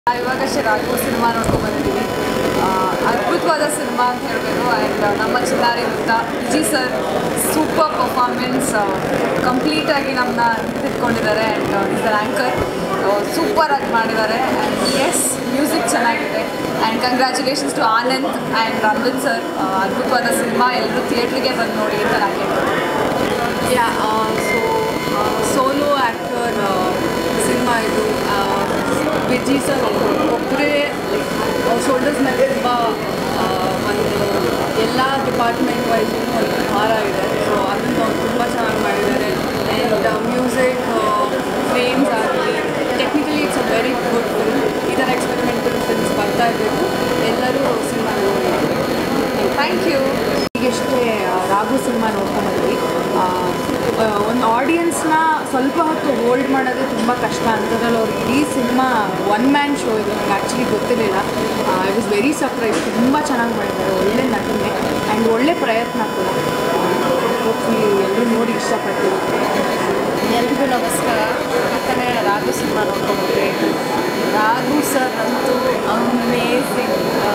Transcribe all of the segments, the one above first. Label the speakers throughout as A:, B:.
A: ಇವಾಗಷ್ಟೇ Raghu cinema ನೋಡ್ಕೊಂಡು ಬಂದಿದ್ದೀವಿ ಆ, ಅದ್ಭುತವಾದ ಸಿನಿಮಾ ಅಂತ ಹೇಳಬೇಕು ಆ್ಯಂಡ್ ನಮ್ಮ ಚಿನ್ನಾರಿ ವೃತ್ತ ವಿಜಿ ಸರ್ ಸೂಪರ್ ಪರ್ಫಾರ್ಮೆನ್ಸ್ ಕಂಪ್ಲೀಟಾಗಿ ನಮ್ಮನ್ನ ತಿಳ್ಕೊಂಡಿದ್ದಾರೆ and is the anchor super ಆಗಿ ಮಾಡಿದ್ದಾರೆ ಆ್ಯಂಡ್ ಎಸ್ ಮ್ಯೂಸಿಕ್ ಚೆನ್ನಾಗಿದೆ and congratulations to Anand and Amrit sir ಅದ್ಭುತವಾದ ಸಿನಿಮಾ ಎಲ್ಲರೂ ಥಿಯೇಟ್ರಿಗೆ ಬಂದು ನೋಡಿ ಅಂತ ನಾನು ಕೇಳ್ತೀನಿ
B: yeah so solo actor cinema ಇದು ವಿಜಿ ಸರ್ ಒಬ್ಬರೇ ಶೋಲ್ಡರ್ಸ್ ಮೇಲೆ ತುಂಬ ಒಂದು ಎಲ್ಲ ಡಿಪಾರ್ಟ್ಮೆಂಟ್ ವೈಸು ಒಂದು ಭಾರ ಇದೆ ಸೊ ಅದನ್ನು ಅವ್ರು ತುಂಬ ಚೆನ್ನಾಗಿ ಮಾಡಿದ್ದಾರೆ ಆ್ಯಂಡ್ ಮ್ಯೂಸಿಕ್ ಫ್ರೇಮ್ಸ್ ಆಗಲಿ technically it's a very good film ಈ ಥರ ಎಕ್ಸ್ಪೆರಿಮೆಂಟಲ್ ಫಿಲ್ಮ್ಸ್ ಬರ್ತಾ ಇರಬೇಕು ಎಲ್ಲರೂ ಸಿನಿಮಾ ನೋಡಿ
A: ಥ್ಯಾಂಕ್ ಯು
B: ಈಗಷ್ಟೇ ರಾಘು ಸಿನಿಮಾ ನೋಡ್ಕೊಂಡ್ಬಂದ್ವಿ ಒಂದು ಆಡಿಯನ್ಸ್ನ ಸ್ವಲ್ಪ ಹೊತ್ತು ಹೋಲ್ಡ್ ಮಾಡೋದೇ ತುಂಬ ಕಷ್ಟ ಅಂತದ್ರಲ್ಲಿ ಅವ್ರು ಇಡೀ ಸಿನಿಮಾ ಒನ್ ಮ್ಯಾನ್ ಶೋ ಇದು ನನಗೆ ಆ್ಯಕ್ಚುಲಿ ಗೊತ್ತಿರಲಿಲ್ಲ ಐ ವಾಸ್ ವೆರಿ ಸರ್ಪ್ರೈಸ್ ತುಂಬ ಚೆನ್ನಾಗಿ ಮಾಡಿದ್ದಾರೆ ಒಳ್ಳೆ ನಟನೆ ಆ್ಯಂಡ್ ಒಳ್ಳೆ ಪ್ರಯತ್ನ ಕೂಡ ಹೋಪ್ಫುಲಿ ಎಲ್ಲರೂ ನೋಡಿ ಇಷ್ಟಪಡ್ತೀವಿ
A: ಎಲ್ರಿಗೂ ನಮಸ್ಕಾರ ಯಾಕಂದರೆ ರಾಘು ಸಿನಿಮಾ ನೋಡ್ಕೊಂಡ್ಬಿಟ್ರೆ ರಾಘು ಸರ್ ಅಂತೂ amazing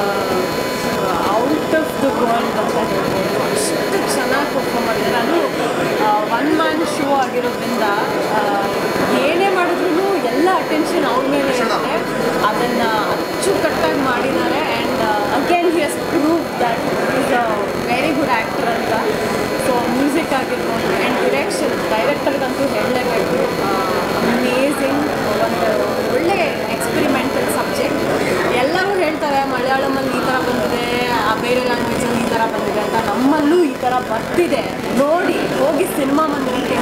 A: out of the world ಅಂತ ಹೇಳ್ಬೋದು ಅಷ್ಟು ಚೆನ್ನಾಗಿ ಪರ್ಫಾರ್ಮ್ ಮಾಡಿದ್ದಾರೆ ಅದು ಒನ್ ಮ್ಯಾನ್ ಶೋ ಆಗಿರೋದ್ರಿಂದ ಆ, ಏನೇ ಮಾಡಿದ್ರು ಎಲ್ಲ ಅಟೆನ್ಷನ್ ಅವ್ರ ಮೇಲೆ ಇರುತ್ತೆ ಅದನ್ನು ಅಚ್ಚುಕಟ್ಟಾಗಿ ಮಾಡಿದ್ದಾರೆ and again he has proved that is a very good actor ಅಂತ ಸೊ ಮ್ಯೂಸಿಕ್ ಆಗಿರ್ಬೋದು ಆ್ಯಂಡ್ ಡಿರೆಕ್ಷನ್ ಡೈರೆಕ್ಟರ್ಗಂತೂ ಹೇಳಲೇಬೇಕು ಅಮೇಝಿಂಗ್ ಒಂದು ಒಳ್ಳೆ ಎಕ್ಸ್ಪೆರಿಮೆಂಟಲ್ ಸಬ್ಜೆಕ್ಟ್ ಎಲ್ಲರೂ ಹೇಳ್ತಾರೆ ಮಲಯಾಳಮಲ್ಲಿ ಈ ಥರ ಬಂದಿದೆ ಆ ಬೇರೆ ಲ್ಯಾಂಗ್ವೇಜಲ್ಲಿ ಈ ಥರ ಬಂದಿದೆ ಅಂತ ನಮ್ಮಲ್ಲೂ ಈ ಥರ ಬರ್ತಿದೆ ನೋಡಿ ಹೋಗಿ ಸಿನಿಮಾ ಮಂದಿರಕ್ಕೆ